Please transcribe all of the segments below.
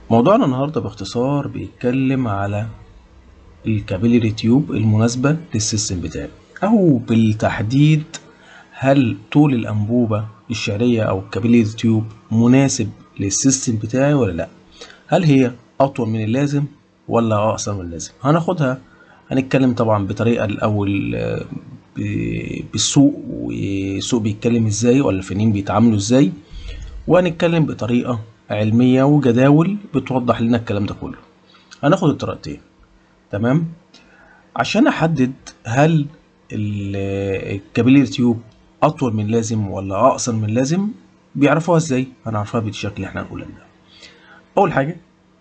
موضوعنا النهاردة باختصار بيتكلم على الكابيلري تيوب المناسبة للسيستم بتاعي أو بالتحديد هل طول الأنبوبة الشعرية أو الكابيلري تيوب مناسب للسيستم بتاعي ولا لأ هل هي أطول من اللازم ولا أقصر من اللازم هناخدها هنتكلم طبعا بطريقة الأول آه، ب- بالسوق والسوق بيتكلم ازاي ولا الفنيين بيتعاملوا ازاي وهنتكلم بطريقة علمية وجداول بتوضح لنا الكلام ده كله هناخد الطريقتين تمام عشان احدد هل ال- الكابيلير تيوب اطول من لازم ولا اقصر من لازم بيعرفوها ازاي هنعرفها بالشكل اللي احنا هنقوله ده اول حاجة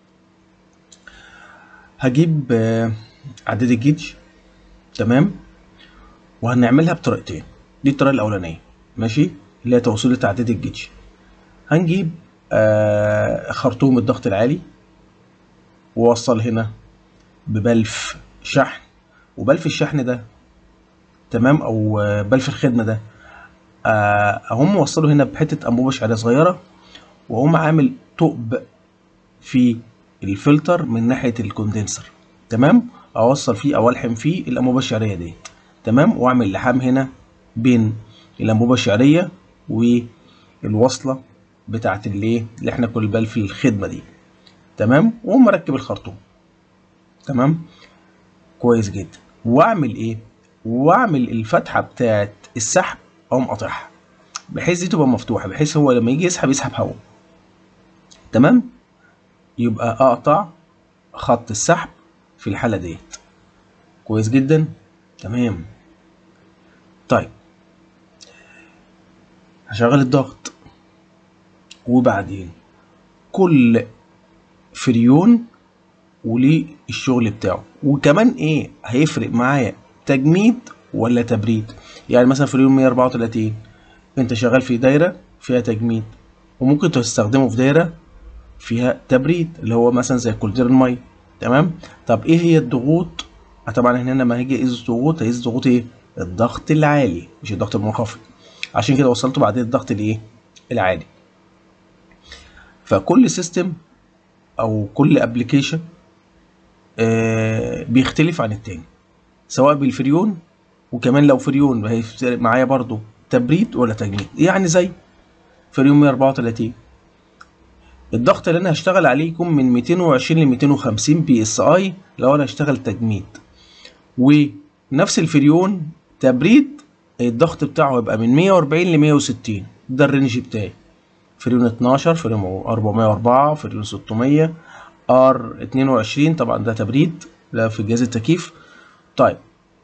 هجيب آه، عداد الجيج تمام وهنعملها بطريقتين دي الطريقة الأولانية ماشي اللي هي توصيل تعداد الجيج هنجيب آه خرطوم الضغط العالي ووصل هنا ببلف شحن وبلف الشحن ده تمام او آه، بلف الخدمة ده آه، اهم موصله هنا بحتة انبوبة شعرية صغيرة واقوم عامل ثقب في الفلتر من ناحية الكوندنسر تمام اوصل فيه او الحم فيه الانبوبة الشعرية ديت تمام واعمل لحام هنا بين الانبوبة الشعرية والوصلة بتاعت الايه اللي احنا كل بال في الخدمة دي تمام واقوم مركب الخرطوم تمام كويس جدا واعمل ايه واعمل الفتحة بتاعت السحب اقوم قاطعها بحيث دي تبقى مفتوحة بحيث هو لما يجي يسحب يسحب هواء تمام يبقى اقطع خط السحب في الحالة ديت كويس جدا تمام طيب هشغل الضغط وبعدين كل فريون وليه الشغل بتاعه وكمان ايه هيفرق معايا تجميد ولا تبريد يعني مثلا فريون 134 انت شغال في دايره فيها تجميد وممكن تستخدمه في دايره فيها تبريد اللي هو مثلا زي كولدير الميه تمام طب ايه هي الضغوط آه طبعا هنا لما هيجي اقيس الضغوط هيقيس ضغوط ايه الضغط العالي مش الضغط المنخفض عشان كده وصلته بعدين الضغط الايه العالي فكل سيستم او كل ابلكيشن آه بيختلف عن التاني سواء بالفريون وكمان لو فريون هيفرق معايا برضو تبريد ولا تجميد يعني زي فريون 134 الضغط اللي انا هشتغل عليه يكون من 220 ل 250 بي اس اي لو انا هشتغل تجميد ونفس الفريون تبريد الضغط بتاعه هيبقى من 140 ل 160 ده الرينج بتاعي فريون 12 فريون 404 فريون 600 ار 22 طبعا ده تبريد ده في جهاز التكييف طيب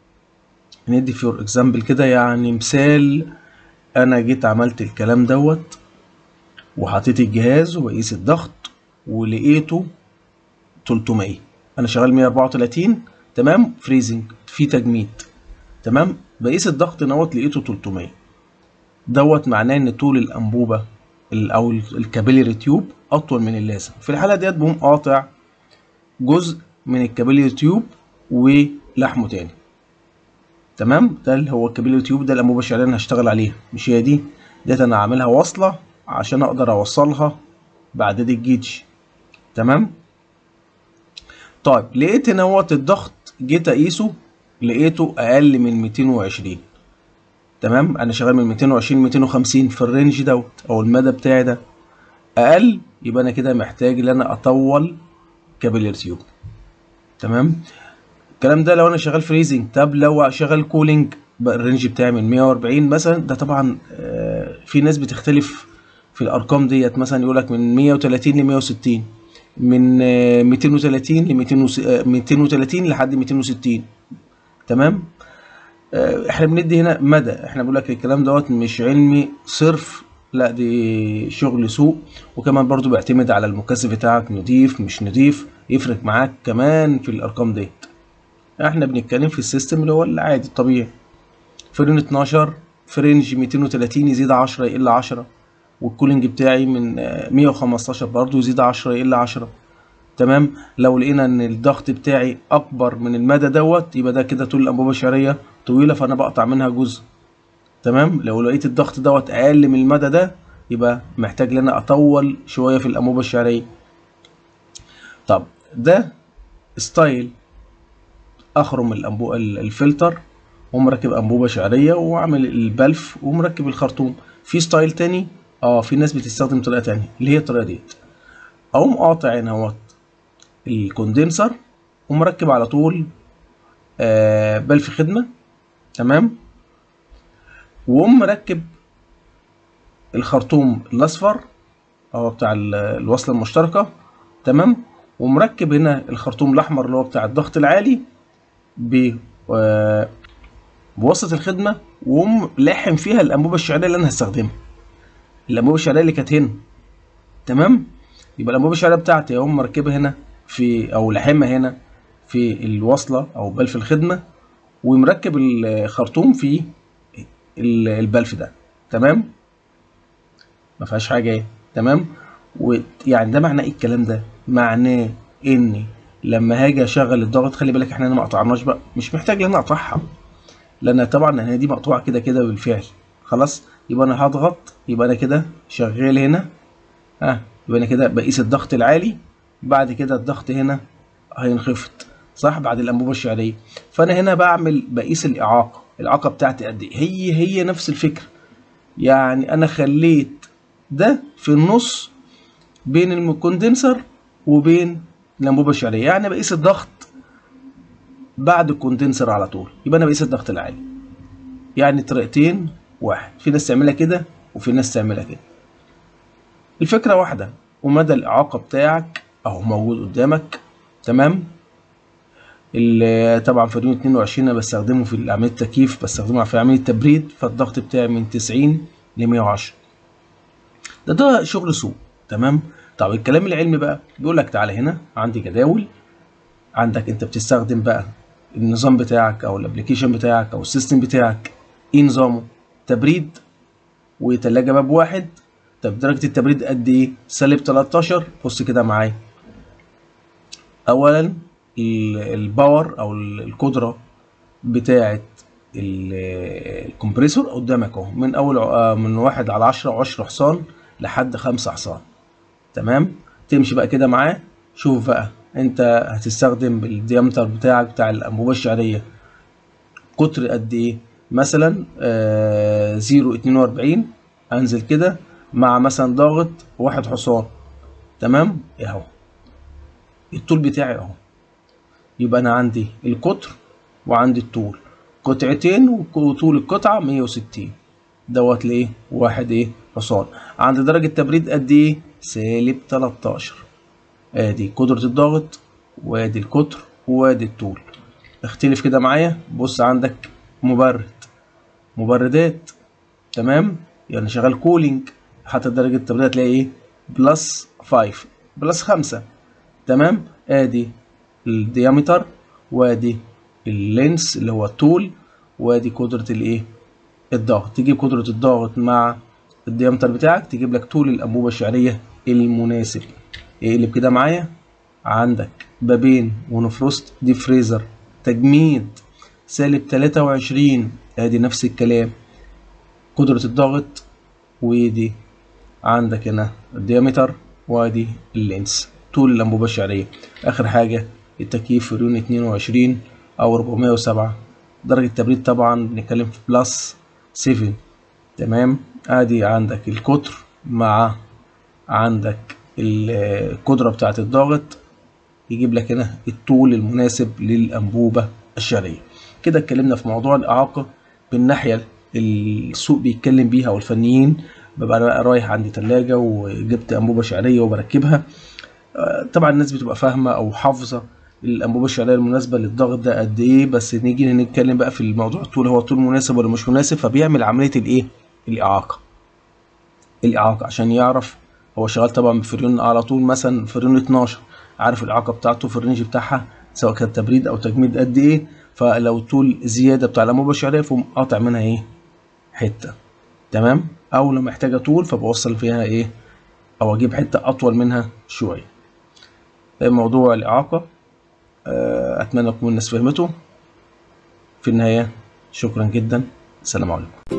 ندي فور اكزامبل كده يعني مثال انا جيت عملت الكلام دوت وحطيت الجهاز وبقيس الضغط ولقيته 300 انا شغال 134 تمام فريزنج في تجميد تمام بقيس الضغط نوت لقيته 300 دوت معناه ان طول الانبوبه ال- او ال- الكابيلري تيوب اطول من اللازم في الحاله ديت بقوم قاطع جزء من الكابيلري تيوب ولحمه تاني تمام ده اللي هو الكابيلري تيوب ده الانبوبه الشعريه اللي انا هشتغل عليها مش هي دي ديت انا عاملها واصله عشان اقدر اوصلها بعداد الجيج تمام طيب لقيت هنا هوت الضغط جيت اقيسه لقيته اقل من 220 تمام انا شغال من 220 ل 250 في الرينج دوت او المدى بتاعي ده اقل يبقى انا كده محتاج ان انا اطول كابيلر تيوب تمام الكلام ده لو انا شغال فريزنج طب لو شغال كولينج بقى الرينج بتاعي من 140 مثلا ده طبعا آه، في ناس بتختلف في الارقام ديت مثلا يقول لك من 130 ل 160 من آه، 230 ل 230 لحد 260 تمام آه، احنا بندي هنا مدى احنا بنقول لك الكلام دوت مش علمي صرف لا دي شغل سوق وكمان برضو بيعتمد على المكثف بتاعك نضيف مش نضيف يفرق معاك كمان في الارقام ديت احنا بنتكلم في السيستم اللي هو العادي الطبيعي فرين 12 في رينج 230 يزيد 10 يقل 10 والكولينج بتاعي من آه، 115 برضو يزيد 10 يقل 10 تمام لو لقينا ان الضغط بتاعي اكبر من المدى دوت يبقى ده كده طول الانبوبه الشعريه طويله فانا بقطع منها جزء تمام لو لقيت الضغط دوت اقل من المدى ده يبقى محتاج ان انا اطول شويه في الانبوبه الشعريه طب ده ستايل اخرم الانبوبه الفلتر ومركب انبوبه شعريه وعامل البلف ومركب الخرطوم في ستايل تاني اه في ناس بتستخدم طريقه تانية اللي هي الطريقه ديت اقوم قاطع هنا اهوت الكوندنسر ومركب على طول آه بلف خدمه تمام وأقوم مركب الخرطوم الاصفر هو بتاع الوصله المشتركه تمام ومركب هنا الخرطوم الاحمر اللي هو بتاع الضغط العالي ب بواسطه الخدمه وأقوم لاحم فيها الانبوبه الشعريه اللي انا هستخدمها الانبوبه الشعريه اللي كانت هنا تمام يبقى الانبوبه الشعريه بتاعتي اقوم مركبها هنا في او لاحمها هنا في الوصله او بلف الخدمه ومركب الخرطوم في البلف ده تمام ما فيهاش حاجه ايه تمام ويعني ده معناه ايه الكلام ده معناه اني لما هاجي اشغل الضغط خلي بالك احنا ما قطعناش بقى مش محتاج ان انا اقطعها لان طبعا هي دي مقطوعه كده كده بالفعل خلاص يبقى انا هضغط يبقى انا كده شغال هنا ها آه. يبقى انا كده بقيس الضغط العالي بعد كده الضغط هنا هينخفض صح بعد الانبوبه الشعريه فانا هنا بعمل بقيس الاعاقه الاعاقه بتاعتي قد ايه هي هي نفس الفكره يعني انا خليت ده في النص بين الكوندنسر وبين الانبوبه الشعريه يعني بقيس الضغط بعد الكوندنسر على طول يبقى انا بقيس الضغط العالي يعني طريقتين واحد في ناس تعملها كده وفي ناس تعملها كده الفكره واحده ومدى الاعاقه بتاعك اهو موجود قدامك تمام اللي طبعا في ريون 22 انا بستخدمه في عمليه التكييف بستخدمه في عمليه التبريد فالضغط بتاعي من 90 ل 110 ده ده شغل سوق تمام طب الكلام العلمي بقى بيقول لك تعالى هنا عندي جداول عندك انت بتستخدم بقى النظام بتاعك او الابلكيشن بتاعك او السيستم بتاعك ايه نظامه تبريد وتلاجة باب واحد طب درجة التبريد قد ايه سالب 13 بص كده معايا اولا الباور او القدرة بتاعة الكمبريسور قدامك اهو من اول من واحد على عشرة وعشرة حصان لحد خمسة حصان تمام تمشي بقى كده معاه شوف بقى انت هتستخدم الديامتر بتاعك بتاع الانبوبه الشعريه قطر قد ايه مثلا زيرو اتنين واربعين انزل كده مع مثلا ضاغط واحد حصان تمام اهو الطول بتاعي اهو يبقى انا عندي القطر وعندي الطول قطعتين وطول القطعه 160 دوت ليه واحد ايه حصان عند درجه تبريد قد ايه سالب 13 ادي قدرة الضغط وادي القطر وادي الطول اختلف كده معايا بص عندك مبرد مبردات تمام يعني شغال كولينج حتى درجة التبريد هتلاقي ايه بلس 5 بلس 5 تمام ادي الديامتر وادي اللينس اللي هو الطول وادي قدرة الايه الضغط تجيب قدرة الضغط مع الديامتر بتاعك تجيب لك طول الانبوبة الشعرية المناسب اقلب كده معايا عندك بابين ونفروست دي فريزر تجميد سالب 23 ادي نفس الكلام قدرة الضغط ودي عندك هنا الديامتر وادي اللينس طول الانبوبة الشعرية اخر حاجة التكييف في ريون 22 او 407 درجة التبريد طبعا بنتكلم في بلس 7 تمام ادي عندك القطر مع عندك القدرة بتاعة الضغط يجيب لك هنا الطول المناسب للأنبوبة الشعرية كده اتكلمنا في موضوع الإعاقة بالناحية السوق بيتكلم بيها والفنيين ببقى رايح عندي تلاجة وجبت أنبوبة شعرية وبركبها طبعا الناس بتبقى فاهمة أو حافظة الأنبوبة الشعرية المناسبة للضغط ده قد إيه بس نيجي نتكلم بقى في الموضوع الطول هو طول مناسب ولا مش مناسب فبيعمل عملية الإيه؟ الإعاقة الإعاقة عشان يعرف هو شغال طبعا بفريون على طول مثلا فريون 12 عارف الاعاقه بتاعته في الرينج بتاعها سواء كان تبريد او تجميد قد ايه فلو طول زياده بتاع الانبوبه الشعريه فقوم قاطع منها ايه حته تمام او لو محتاجه طول فبوصل فيها ايه او اجيب حته اطول منها شويه موضوع الاعاقه اتمنى تكون الناس فهمته في النهايه شكرا جدا السلام عليكم